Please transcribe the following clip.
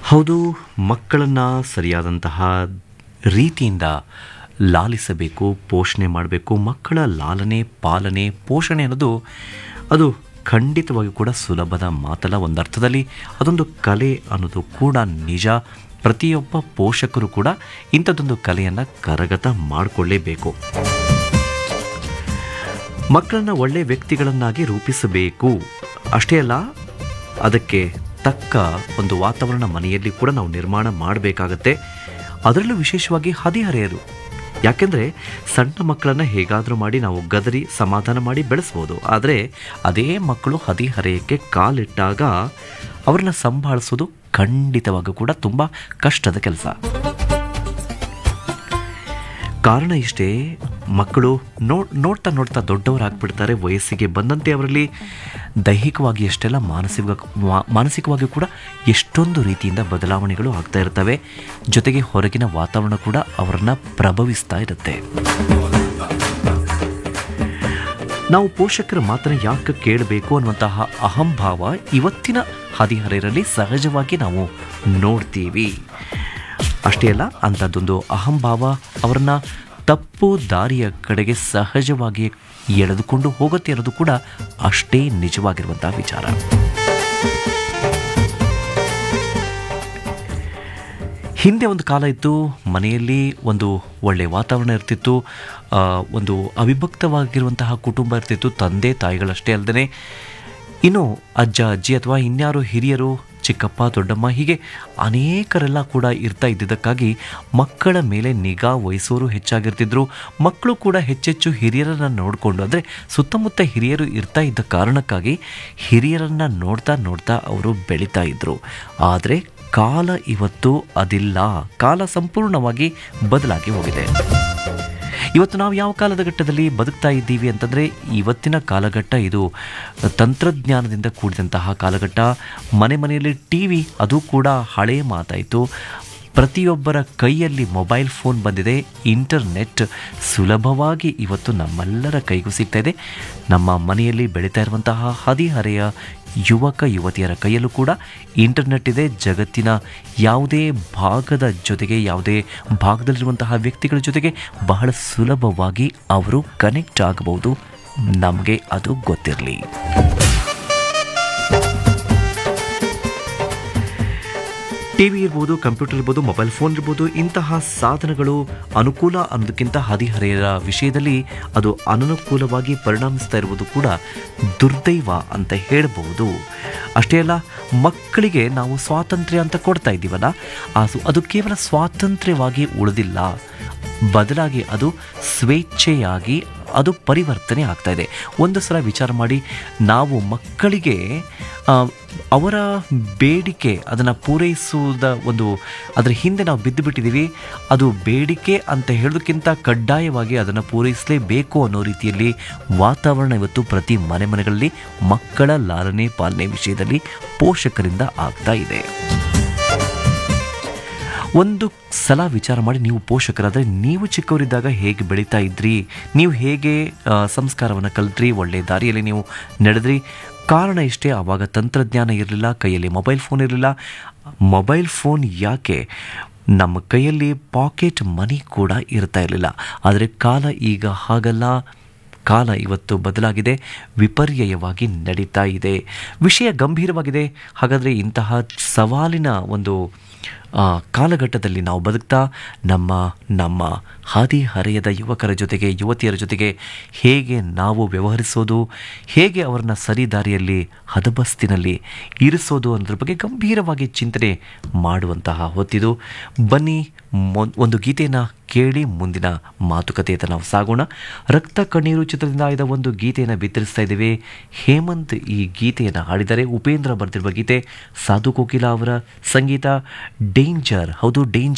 ಹೌದು ಮಕ್ಕಳನ್ನು ಸರಿಯಾದಂತಹ ರೀತಿಯಿಂದ ಲಾಲಿಸಬೇಕು ಪೋಷಣೆ ಮಾಡಬೇಕು ಮಕ್ಕಳ ಲಾಲನೆ ಪಾಲನೆ ಪೋಷಣೆ ಅನ್ನೋದು ಅದು ಖಂಡಿತವಾಗಿಯೂ ಕೂಡ ಸುಲಭದ ಮಾತಲ್ಲ ಒಂದರ್ಥದಲ್ಲಿ ಅದೊಂದು ಕಲೆ ಅನ್ನೋದು ಕೂಡ ನಿಜ ಪ್ರತಿಯೊಬ್ಬ ಪೋಷಕರು ಕೂಡ ಇಂಥದ್ದೊಂದು ಕಲೆಯನ್ನು ಕರಗತ ಮಾಡಿಕೊಳ್ಳೇಬೇಕು ಮಕ್ಕಳನ್ನ ಒಳ್ಳೆಯ ವ್ಯಕ್ತಿಗಳನ್ನಾಗಿ ರೂಪಿಸಬೇಕು ಅಷ್ಟೇ ಅಲ್ಲ ಅದಕ್ಕೆ ತಕ್ಕ ಒಂದು ವಾತಾವರಣ ಮನೆಯಲ್ಲಿ ಕೂಡ ನಾವು ನಿರ್ಮಾಣ ಮಾಡಬೇಕಾಗತ್ತೆ ಅದರಲ್ಲೂ ವಿಶೇಷವಾಗಿ ಹದಿಹರೆಯರು ಯಾಕೆಂದರೆ ಸಣ್ಣ ಮಕ್ಕಳನ್ನು ಹೇಗಾದರೂ ಮಾಡಿ ನಾವು ಗದರಿ ಸಮಾಧಾನ ಮಾಡಿ ಬೆಳೆಸ್ಬೋದು ಆದರೆ ಅದೇ ಮಕ್ಕಳು ಹದಿಹರೆಯಕ್ಕೆ ಕಾಲಿಟ್ಟಾಗ ಅವರನ್ನು ಸಂಭಾಳಿಸೋದು ಖಂಡಿತವಾಗೂ ಕೂಡ ತುಂಬ ಕಷ್ಟದ ಕೆಲಸ ಕಾರಣ ಇಷ್ಟೇ ಮಕ್ಕಳು ನೋಡ್ ನೋಡ್ತಾ ನೋಡ್ತಾ ದೊಡ್ಡವರಾಗ್ಬಿಡ್ತಾರೆ ವಯಸ್ಸಿಗೆ ಬಂದಂತೆ ಅವರಲ್ಲಿ ದೈಹಿಕವಾಗಿ ಎಷ್ಟೆಲ್ಲ ಮಾನಸಿಕ ಮಾನಸಿಕವಾಗಿ ಕೂಡ ಎಷ್ಟೊಂದು ರೀತಿಯಿಂದ ಬದಲಾವಣೆಗಳು ಆಗ್ತಾ ಇರ್ತವೆ ಜೊತೆಗೆ ಹೊರಗಿನ ವಾತಾವರಣ ಕೂಡ ಅವರನ್ನು ಪ್ರಭವಿಸ್ತಾ ಇರುತ್ತೆ ನಾವು ಪೋಷಕರ ಮಾತನ್ನು ಯಾಕೆ ಕೇಳಬೇಕು ಅನ್ನುವಂತಹ ಅಹಂಭಾವ ಇವತ್ತಿನ ಹದಿಹರೆಯರಲ್ಲಿ ಸಹಜವಾಗಿ ನಾವು ನೋಡ್ತೀವಿ ಅಷ್ಟೇ ಅಲ್ಲ ಅಂಥದ್ದೊಂದು ಅಹಂಭಾವ ಅವರನ್ನ ತಪ್ಪು ದಾರಿಯ ಕಡೆಗೆ ಸಹಜವಾಗಿ ಎಳೆದುಕೊಂಡು ಹೋಗುತ್ತೆ ಅನ್ನೋದು ಕೂಡ ಅಷ್ಟೇ ನಿಜವಾಗಿರುವಂತಹ ವಿಚಾರ ಹಿಂದೆ ಒಂದು ಕಾಲ ಇತ್ತು ಮನೆಯಲ್ಲಿ ಒಂದು ಒಳ್ಳೆಯ ವಾತಾವರಣ ಇರ್ತಿತ್ತು ಆ, ಒಂದು ಅವಿಭಕ್ತವಾಗಿರುವಂತಹ ಕುಟುಂಬ ಇರ್ತಿತ್ತು ತಂದೆ ತಾಯಿಗಳಷ್ಟೇ ಅಲ್ಲದೆ ಇನ್ನು ಅಜ್ಜ ಅಜ್ಜಿ ಅಥವಾ ಇನ್ಯಾರು ಹಿರಿಯರು ಚಿಕ್ಕಪ್ಪ ದೊಡ್ಡಮ್ಮ ಹೀಗೆ ಅನೇಕರೆಲ್ಲ ಕೂಡ ಇರ್ತಾ ಇದ್ದಿದ್ದಕ್ಕಾಗಿ ಮಕ್ಕಳ ಮೇಲೆ ನಿಗಾ ವಹಿಸೋರು ಹೆಚ್ಚಾಗಿರ್ತಿದ್ರು ಮಕ್ಕಳು ಕೂಡ ಹೆಚ್ಚೆಚ್ಚು ಹಿರಿಯರನ್ನು ನೋಡಿಕೊಂಡು ಅಂದರೆ ಸುತ್ತಮುತ್ತ ಹಿರಿಯರು ಇರ್ತಾ ಇದ್ದ ಕಾರಣಕ್ಕಾಗಿ ಹಿರಿಯರನ್ನು ನೋಡ್ತಾ ನೋಡ್ತಾ ಅವರು ಬೆಳೀತಾ ಇದ್ದರು ಆದರೆ ಕಾಲ ಇವತ್ತು ಅದಿಲ್ಲ ಕಾಲ ಸಂಪೂರ್ಣವಾಗಿ ಬದಲಾಗಿ ಹೋಗಿದೆ ಇವತ್ತು ನಾವು ಯಾವ ಕಾಲದ ಘಟ್ಟದಲ್ಲಿ ಬದುಕ್ತಾ ಇದ್ದೀವಿ ಅಂತಂದರೆ ಇವತ್ತಿನ ಕಾಲಘಟ್ಟ ಇದು ತಂತ್ರಜ್ಞಾನದಿಂದ ಕೂಡಿದಂತಹ ಕಾಲಘಟ್ಟ ಮನೆ ಮನೆಯಲ್ಲಿ ಟಿ ವಿ ಅದು ಕೂಡ ಹಳೆ ಮಾತಾಯಿತು ಪ್ರತಿಯೊಬ್ಬರ ಕೈಯಲ್ಲಿ ಮೊಬೈಲ್ ಫೋನ್ ಬಂದಿದೆ ಇಂಟರ್ನೆಟ್ ಸುಲಭವಾಗಿ ಇವತ್ತು ನಮ್ಮೆಲ್ಲರ ಕೈಗೂ ಸಿಗ್ತಾ ಇದೆ ನಮ್ಮ ಮನೆಯಲ್ಲಿ ಬೆಳೀತಾ ಇರುವಂತಹ ಹದಿಹರೆಯ ಯುವಕ ಯುವತಿಯರ ಕೈಯಲ್ಲೂ ಕೂಡ ಇಂಟರ್ನೆಟ್ ಇದೆ ಜಗತ್ತಿನ ಯಾವುದೇ ಭಾಗದ ಜೊತೆಗೆ ಯಾವುದೇ ಭಾಗದಲ್ಲಿರುವಂತಹ ವ್ಯಕ್ತಿಗಳ ಜೊತೆಗೆ ಬಹಳ ಸುಲಭವಾಗಿ ಅವರು ಕನೆಕ್ಟ್ ಆಗಬಹುದು ನಮಗೆ ಅದು ಗೊತ್ತಿರಲಿ ಟಿ ವಿ ಇರ್ಬೋದು ಕಂಪ್ಯೂಟರ್ ಇರ್ಬೋದು ಮೊಬೈಲ್ ಫೋನ್ ಇರ್ಬೋದು ಇಂತಹ ಸಾಧನಗಳು ಅನುಕೂಲ ಅನ್ನೋದಕ್ಕಿಂತ ಹದಿಹರೆಯರ ವಿಷಯದಲ್ಲಿ ಅದು ಅನನುಕೂಲವಾಗಿ ಪರಿಣಮಿಸ್ತಾ ಇರುವುದು ಕೂಡ ದುರ್ದೈವ ಅಂತ ಹೇಳಬಹುದು ಅಷ್ಟೇ ಅಲ್ಲ ಮಕ್ಕಳಿಗೆ ನಾವು ಸ್ವಾತಂತ್ರ್ಯ ಅಂತ ಕೊಡ್ತಾ ಇದ್ದೀವಲ್ಲ ಆ ಸು- ಅದು ಕೇವಲ ಸ್ವಾತಂತ್ರ್ಯವಾಗಿ ಉಳಿದಿಲ್ಲ ಬದಲಾಗಿ ಅದು ಸ್ವೇಚ್ಛೆಯಾಗಿ ಅದು ಪರಿವರ್ತನೆ ಆಗ್ತಾ ಇದೆ ಒಂದು ಸಲ ವಿಚಾರ ಮಾಡಿ ನಾವು ಮಕ್ಕಳಿಗೆ ಆ, ಅವರ ಬೇಡಿಕೆ ಅದನ್ನು ಪೂರೈಸುವುದ ಒಂದು ಅದರ ಹಿಂದೆ ನಾವು ಬಿದ್ದು ಬಿಟ್ಟಿದ್ದೀವಿ ಅದು ಬೇಡಿಕೆ ಅಂತ ಹೇಳೋದಕ್ಕಿಂತ ಕಡ್ಡಾಯವಾಗಿ ಅದನ್ನು ಪೂರೈಸಲೇಬೇಕು ಅನ್ನೋ ರೀತಿಯಲ್ಲಿ ವಾತಾವರಣ ಇವತ್ತು ಪ್ರತಿ ಮನೆ ಮನೆಗಳಲ್ಲಿ ಮಕ್ಕಳ ಲಾಲನೆ ಪಾಲನೆ ವಿಷಯದಲ್ಲಿ ಪೋಷಕರಿಂದ ಆಗ್ತಾ ಇದೆ ಒಂದು ಸಲ ವಿಚಾರ ಮಾಡಿ ನೀವು ಪೋಷಕರಾದರೆ ನೀವು ಚಿಕ್ಕವರಿದ್ದಾಗ ಹೇಗೆ ಬೆಳೀತಾ ಇದ್ರಿ ನೀವು ಹೇಗೆ ಆ, ಸಂಸ್ಕಾರವನ್ನು ಕಲಿತ್ರಿ ಒಳ್ಳೆಯ ದಾರಿಯಲ್ಲಿ ನೀವು ನಡೆದ್ರಿ ಕಾರಣ ಇಷ್ಟೇ ಆವಾಗ ತಂತ್ರಜ್ಞಾನ ಇರಲಿಲ್ಲ ಕೈಯಲ್ಲಿ ಮೊಬೈಲ್ ಫೋನ್ ಇರಲಿಲ್ಲ ಮೊಬೈಲ್ ಫೋನ್ ಯಾಕೆ ನಮ್ಮ ಕೈಯಲ್ಲಿ ಪಾಕೆಟ್ ಮನಿ ಕೂಡ ಇರ್ತಾ ಇರಲಿಲ್ಲ ಆದರೆ ಕಾಲ ಈಗ ಹಾಗಲ್ಲ ಕಾಲ ಇವತ್ತು ಬದಲಾಗಿದೆ ವಿಪರ್ಯಯವಾಗಿ ನಡೀತಾ ಇದೆ ವಿಷಯ ಗಂಭೀರವಾಗಿದೆ ಹಾಗಾದರೆ ಇಂತಹ ಸವಾಲಿನ ಒಂದು ಆ, ಕಾಲಘಟ್ಟದಲ್ಲಿ ನಾವು ಬದುಕ್ತಾ ನಮ್ಮ ನಮ್ಮ ಹದಿಹರೆಯದ ಯುವಕರ ಜೊತೆಗೆ ಯುವತಿಯರ ಜೊತೆಗೆ ಹೇಗೆ ನಾವು ವ್ಯವಹರಿಸೋದು ಹೇಗೆ ಅವರನ್ನ ಸರಿ ದಾರಿಯಲ್ಲಿ ಹದಬಸ್ತಿನಲ್ಲಿ ಇರಿಸೋದು ಅನ್ನೋದ್ರ ಬಗ್ಗೆ ಗಂಭೀರವಾಗಿ ಚಿಂತನೆ ಮಾಡುವಂತಹ ಹೊತ್ತಿದು ಬನ್ನಿ ಮೊ- ಒಂದು ಗೀತೆಯನ್ನು ಕೇಳಿ ಮುಂದಿನ ಮಾತುಕತೆಯತ್ತ ನಾವು ಸಾಗೋಣ ರಕ್ತ ಕಣ್ಣೀರು ಚಿತ್ರದಿಂದ ಆಯ್ದ ಒಂದು ಗೀತೆಯನ್ನು ಬಿತ್ತರಿಸ್ತಾ ಇದ್ದೇವೆ ಹೇಮಂತ್ ಈ ಗೀತೆಯನ್ನು ಹಾಡಿದರೆ ಉಪೇಂದ್ರ ಬರೆದಿರುವ ಗೀತೆ ಸಾಧು ಕೋಕಿಲ ಅವರ ಸಂಗೀತ ಡೇಂಜರ್ ಹೌದು ಡೇಂಜರ್